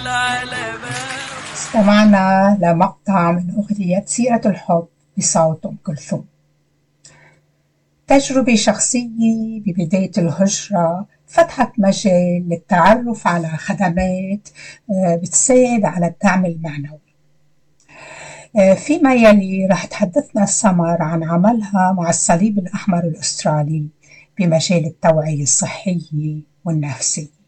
على باب استمعنا لمقطع من أغنية سيرة الحب بصوت أم كلثوم تجربة شخصية ببداية الهجرة فتحت مجال للتعرف على خدمات آه، بتساعد على الدعم المعنوي آه، فيما يلي رح تحدثنا سمر عن عملها مع الصليب الأحمر الأسترالي بمجال التوعية الصحية والنفسية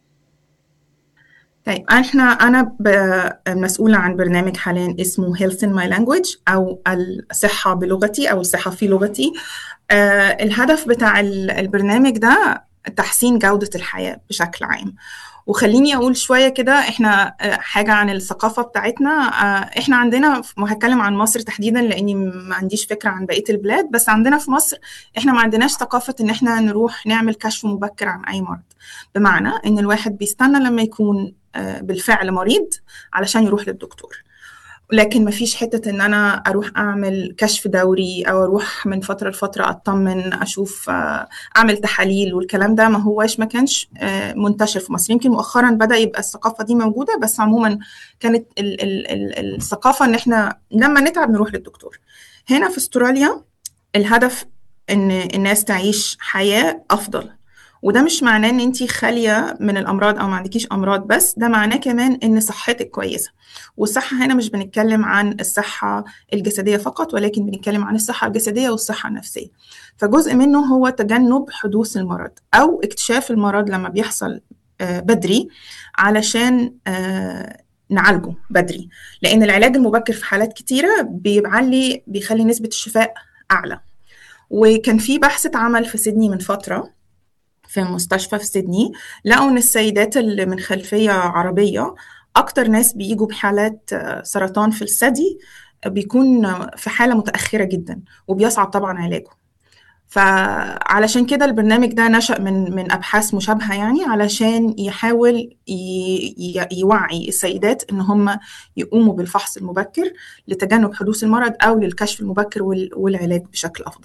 طيب احنا انا ب- مسؤوله عن برنامج حاليا اسمه Health in My Language او الصحه بلغتي او الصحه في لغتي آه الهدف بتاع ال- البرنامج ده تحسين جوده الحياه بشكل عام وخليني اقول شويه كده احنا آه، حاجه عن الثقافه بتاعتنا آه، احنا عندنا وهتكلم عن مصر تحديدا لاني ما عنديش فكره عن بقيه البلاد بس عندنا في مصر احنا ما عندناش ثقافه ان احنا نروح نعمل كشف مبكر عن اي مرض بمعنى ان الواحد بيستنى لما يكون آه، بالفعل مريض علشان يروح للدكتور لكن مفيش حتة إن أنا أروح أعمل كشف دوري أو أروح من فترة لفترة أطمن أشوف آه، أعمل تحاليل والكلام ده ما هواش ما كانش آه، منتشر في مصر يمكن مؤخرا بدأ يبقى الثقافة دي موجودة بس عموما كانت ال ال ال الثقافة إن إحنا لما نتعب نروح للدكتور هنا في استراليا الهدف إن الناس تعيش حياة أفضل وده مش معناه ان انت خاليه من الامراض او ما عندكيش امراض بس ده معناه كمان ان صحتك كويسه والصحه هنا مش بنتكلم عن الصحه الجسديه فقط ولكن بنتكلم عن الصحه الجسديه والصحه النفسيه فجزء منه هو تجنب حدوث المرض او اكتشاف المرض لما بيحصل آه، بدري علشان آه، نعالجه بدري لان العلاج المبكر في حالات كتيره بيعلي بيخلي نسبه الشفاء اعلى وكان في بحث اتعمل في سيدني من فتره في مستشفى في سيدني لقوا ان السيدات اللي من خلفيه عربيه اكتر ناس بيجوا بحالات آه، سرطان في الثدي بيكون في حاله متاخره جدا وبيصعب طبعا علاجه فعلشان كده البرنامج ده نشأ من من ابحاث مشابهه يعني علشان يحاول ي- ي- يوعي السيدات ان هم يقوموا بالفحص المبكر لتجنب حدوث المرض او للكشف المبكر وال- والعلاج بشكل افضل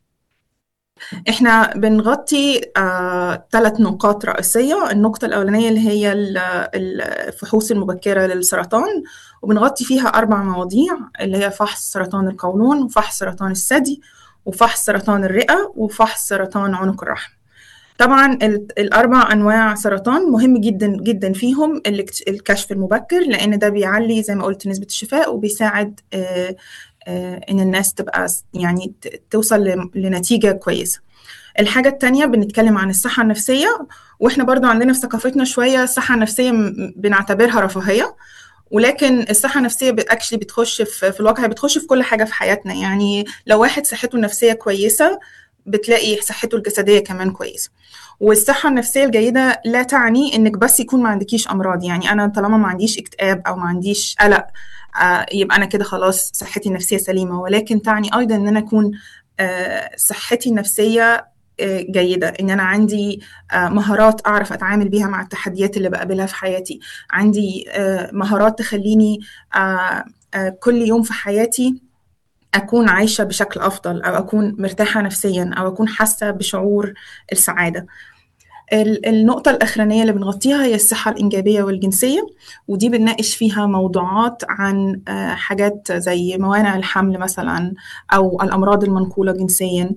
احنا بنغطي ثلاث نقاط رئيسية النقطة الأولانية اللي هي ال- الفحوص المبكرة للسرطان وبنغطي فيها أربع مواضيع اللي هي فحص سرطان القولون وفحص سرطان الثدي وفحص سرطان الرئة وفحص سرطان عنق الرحم طبعا ال- الأربع أنواع سرطان مهم جدا جدا فيهم الاكت- الكشف المبكر لأن ده بيعلي زي ما قلت نسبة الشفاء وبيساعد آه، آه، إن الناس تبقى س- يعني ت- توصل ل- لنتيجة كويسة الحاجة التانية بنتكلم عن الصحة النفسية واحنا برضو عندنا في ثقافتنا شوية الصحة النفسية م- بنعتبرها رفاهية ولكن الصحة النفسية اكشلي بتخش في في الواقع بتخش في كل حاجة في حياتنا يعني لو واحد صحته النفسية كويسة بتلاقي صحته الجسدية كمان كويسة والصحة النفسية الجيدة لا تعني انك بس يكون ما عندكيش امراض يعني انا طالما ما عنديش اكتئاب او ما عنديش قلق آه، يبقى انا كده خلاص صحتي النفسية سليمة ولكن تعني ايضا ان انا اكون آه، صحتي النفسية آه، جيدة إن أنا عندي آه، مهارات أعرف أتعامل بيها مع التحديات اللي بقابلها في حياتي عندي آه، مهارات تخليني آه، آه، كل يوم في حياتي أكون عايشة بشكل أفضل أو أكون مرتاحة نفسيا أو أكون حاسة بشعور السعادة ال- النقطة الأخرانية اللي بنغطيها هي الصحة الإنجابية والجنسية ودي بنناقش فيها موضوعات عن آه، حاجات زي موانع الحمل مثلا أو الأمراض المنقولة جنسيا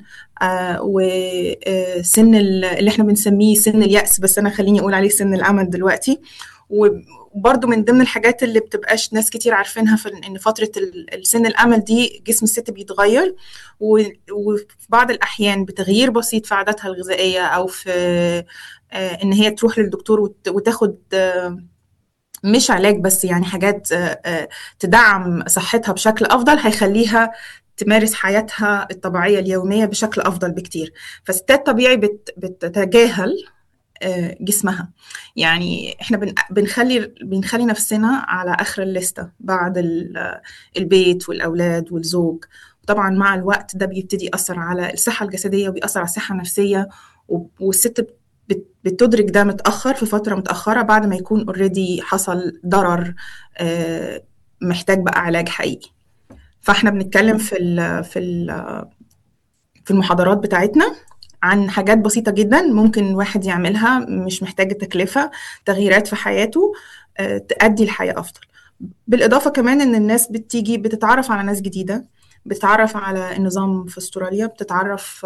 وسن اللي احنا بنسميه سن اليأس بس أنا خليني أقول عليه سن الأمل دلوقتي وبرضه من ضمن الحاجات اللي بتبقاش ناس كتير عارفينها في ان فتره ال- السن الامل دي جسم الست بيتغير و- وفي بعض الاحيان بتغيير بسيط في عاداتها الغذائيه او في آه، ان هي تروح للدكتور وت- وتاخد آه، مش علاج بس يعني حاجات آه، آه، تدعم صحتها بشكل افضل هيخليها تمارس حياتها الطبيعيه اليوميه بشكل افضل بكتير فستات طبيعي بت- بتتجاهل آه، جسمها يعني احنا بن- بنخلي بنخلي نفسنا على اخر الليسته بعد ال- البيت والاولاد والزوج طبعا مع الوقت ده بيبتدي ياثر على الصحه الجسديه وبيأثر على الصحه النفسيه و- والست بت- بتدرك ده متاخر في فتره متاخره بعد ما يكون اوريدي حصل ضرر آه، محتاج بقى علاج حقيقي فاحنا بنتكلم في ال في ال في المحاضرات بتاعتنا عن حاجات بسيطة جدا ممكن الواحد يعملها مش محتاجة تكلفة تغييرات في حياته تأدي الحياة أفضل بالإضافة كمان إن الناس بتيجي بتتعرف على ناس جديدة بتتعرف على النظام في استراليا بتتعرف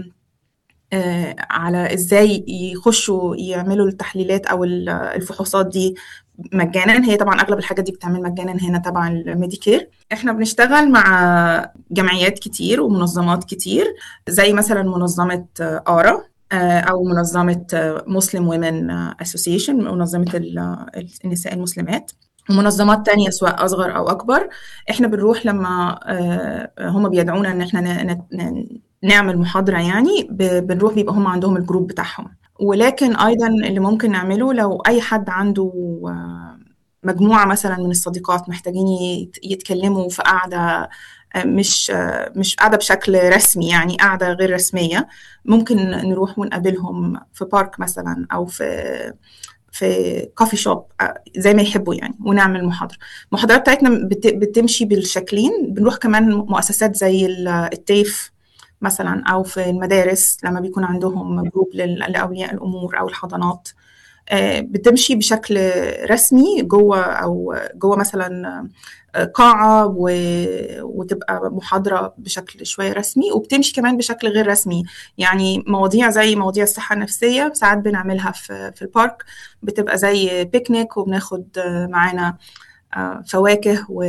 على ازاي يخشوا يعملوا التحليلات او الفحوصات دي مجانا هي طبعا اغلب الحاجات دي بتعمل مجانا هنا تبع الميديكير احنا بنشتغل مع جمعيات كتير ومنظمات كتير زي مثلا منظمه ارا او منظمه مسلم ويمن اسوسيشن منظمه النساء المسلمات ومنظمات تانية سواء أصغر أو أكبر إحنا بنروح لما هم بيدعونا إن إحنا نعمل محاضرة يعني بنروح بيبقى هم عندهم الجروب بتاعهم ولكن أيضا اللي ممكن نعمله لو أي حد عنده مجموعة مثلا من الصديقات محتاجين يتكلموا في قعدة مش مش قاعده بشكل رسمي يعني قاعده غير رسميه ممكن نروح ونقابلهم في بارك مثلا او في في كوفي شوب زي ما يحبوا يعني ونعمل محاضره المحاضرات بتاعتنا بتمشي بالشكلين بنروح كمان مؤسسات زي التيف مثلا او في المدارس لما بيكون عندهم جروب لاولياء الامور او الحضانات بتمشي بشكل رسمي جوه او جوه مثلا قاعة و... وتبقى محاضرة بشكل شوية رسمي وبتمشي كمان بشكل غير رسمي يعني مواضيع زي مواضيع الصحة النفسية ساعات بنعملها في, في البارك بتبقى زي بيكنيك وبناخد معانا فواكه و...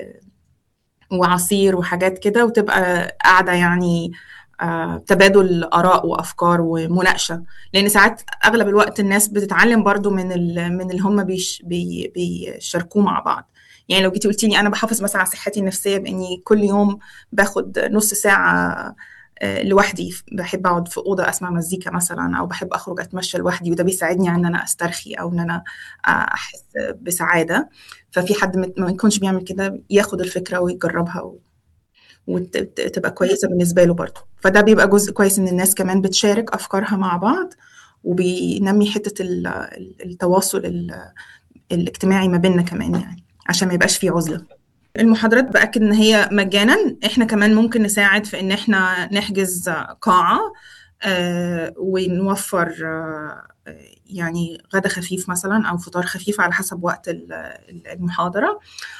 وعصير وحاجات كده وتبقى قاعدة يعني تبادل آراء وأفكار ومناقشة لأن ساعات أغلب الوقت الناس بتتعلم برضو من ال... من اللي هم بيش... بي... بيشاركوه مع بعض يعني لو جيتي قلتي لي انا بحافظ مثلا على صحتي النفسيه باني كل يوم باخد نص ساعه لوحدي بحب اقعد في اوضه اسمع مزيكا مثلا او بحب اخرج اتمشى لوحدي وده بيساعدني ان انا استرخي او ان انا احس بسعاده ففي حد ما يكونش بيعمل كده ياخد الفكره ويجربها و... وتبقى كويسه بالنسبه له برضه فده بيبقى جزء كويس ان الناس كمان بتشارك افكارها مع بعض وبينمي حته التواصل الاجتماعي ما بيننا كمان يعني عشان ما يبقاش في عزله المحاضرات باكد ان هي مجانا احنا كمان ممكن نساعد في ان احنا نحجز قاعه آه ونوفر آه يعني غدا خفيف مثلا او فطار خفيف على حسب وقت المحاضره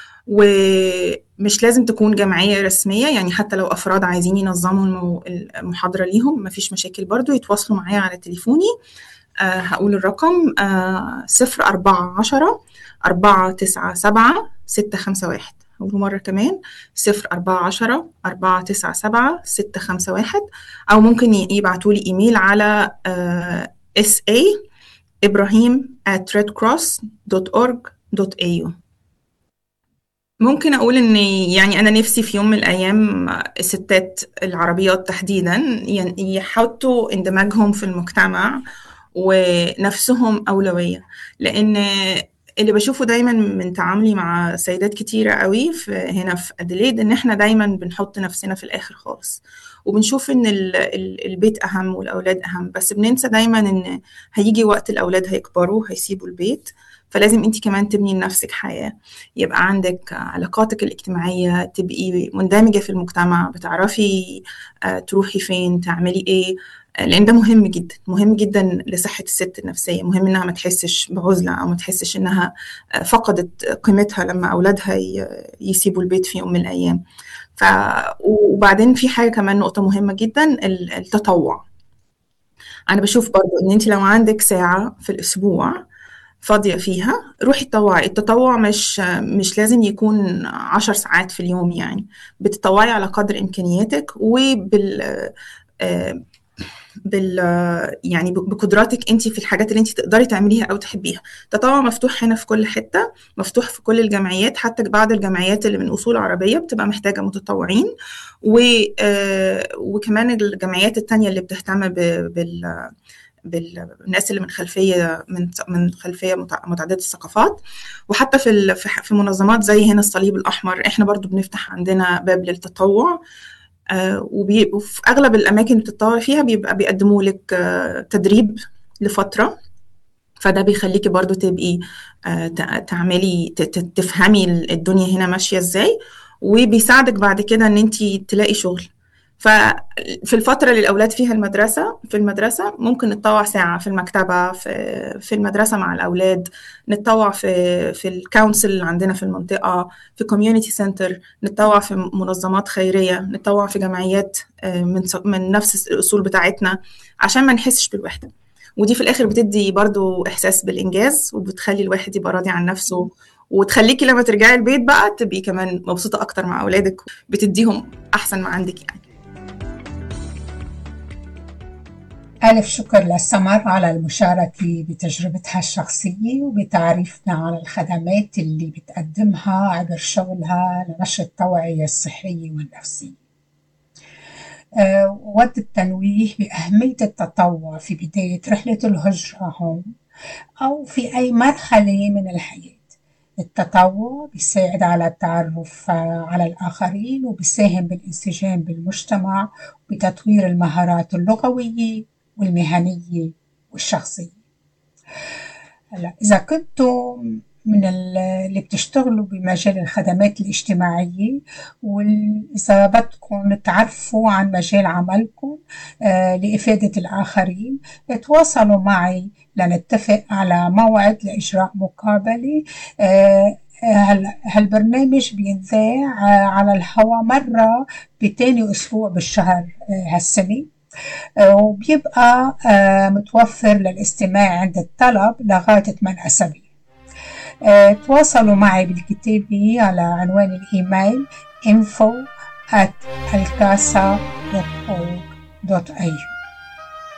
ومش لازم تكون جمعية رسمية يعني حتى لو أفراد عايزين ينظموا المحاضرة ليهم مفيش مشاكل برضو يتواصلوا معايا على تليفوني آه هقول الرقم صفر أربعة عشرة أربعة تسعة سبعة ستة خمسة واحد أول مرة كمان صفر أربعة عشرة أربعة تسعة سبعة ستة خمسة واحد أو ممكن يبعتوا لي إيميل على اس uh, a إبراهيم at redcross.org.au ممكن أقول إن يعني أنا نفسي في يوم من الأيام الستات العربيات تحديدا يعني يحطوا اندماجهم في المجتمع ونفسهم أولوية لأن اللي بشوفه دايما من تعاملي مع سيدات كتيرة قوي في هنا في أديليد إن إحنا دايما بنحط نفسنا في الآخر خالص وبنشوف إن البيت أهم والأولاد أهم بس بننسى دايما إن هيجي وقت الأولاد هيكبروا هيسيبوا البيت فلازم انت كمان تبني لنفسك حياة يبقى عندك علاقاتك الاجتماعية تبقي مندمجة في المجتمع بتعرفي تروحي فين تعملي ايه لان ده مهم جدا مهم جدا لصحه الست النفسيه مهم انها ما تحسش بعزله او ما تحسش انها فقدت قيمتها لما اولادها يسيبوا البيت في يوم من الايام ف وبعدين في حاجه كمان نقطه مهمه جدا التطوع انا بشوف برضو ان انت لو عندك ساعه في الاسبوع فاضية فيها روحي تطوعي التطوع مش مش لازم يكون عشر ساعات في اليوم يعني بتطوعي على قدر إمكانياتك وبال بال يعني بقدراتك انت في الحاجات اللي انت تقدري تعمليها او تحبيها التطوع مفتوح هنا في كل حته مفتوح في كل الجمعيات حتى بعض الجمعيات اللي من اصول عربيه بتبقى محتاجه متطوعين و وكمان الجمعيات التانية اللي بتهتم بال بالناس اللي من خلفيه من من خلفيه متعدده الثقافات وحتى في في منظمات زي هنا الصليب الاحمر احنا برضو بنفتح عندنا باب للتطوع آه وفي اغلب الاماكن اللي بتتطوعي فيها بيبقى بيقدموا لك آه تدريب لفتره فده بيخليكي برضو تبقي آه تعملي تفهمي الدنيا هنا ماشيه ازاي وبيساعدك بعد كده ان انت تلاقي شغل ففي الفترة اللي الأولاد فيها المدرسة في المدرسة ممكن نتطوع ساعة في المكتبة في, في المدرسة مع الأولاد نتطوع في في الكونسل اللي عندنا في المنطقة في كوميونيتي سنتر نتطوع في منظمات خيرية نتطوع في جمعيات من من نفس الأصول بتاعتنا عشان ما نحسش بالوحدة ودي في الآخر بتدي برضو إحساس بالإنجاز وبتخلي الواحد يبقى راضي عن نفسه وتخليكي لما ترجعي البيت بقى تبقي كمان مبسوطة أكتر مع أولادك بتديهم أحسن ما عندك يعني ألف شكر لسمر على المشاركة بتجربتها الشخصية وبتعريفنا على الخدمات اللي بتقدمها عبر شغلها لنشر التوعية الصحية والنفسية أه ود التنويه بأهمية التطوع في بداية رحلة الهجرة هون أو في أي مرحلة من الحياة التطوع بيساعد على التعرف على الآخرين وبيساهم بالانسجام بالمجتمع وبتطوير المهارات اللغوية والمهنية والشخصية هلا إذا كنتوا من اللي بتشتغلوا بمجال الخدمات الاجتماعية وإذا بدكم تعرفوا عن مجال عملكم لإفادة الآخرين تواصلوا معي لنتفق على موعد لإجراء مقابلة هالبرنامج بينذاع على الهواء مرة بتاني أسبوع بالشهر هالسنة وبيبقى متوفر للاستماع عند الطلب لغاية 8 أسابيع تواصلوا معي بالكتابة على عنوان الإيميل info at alcasa.org.au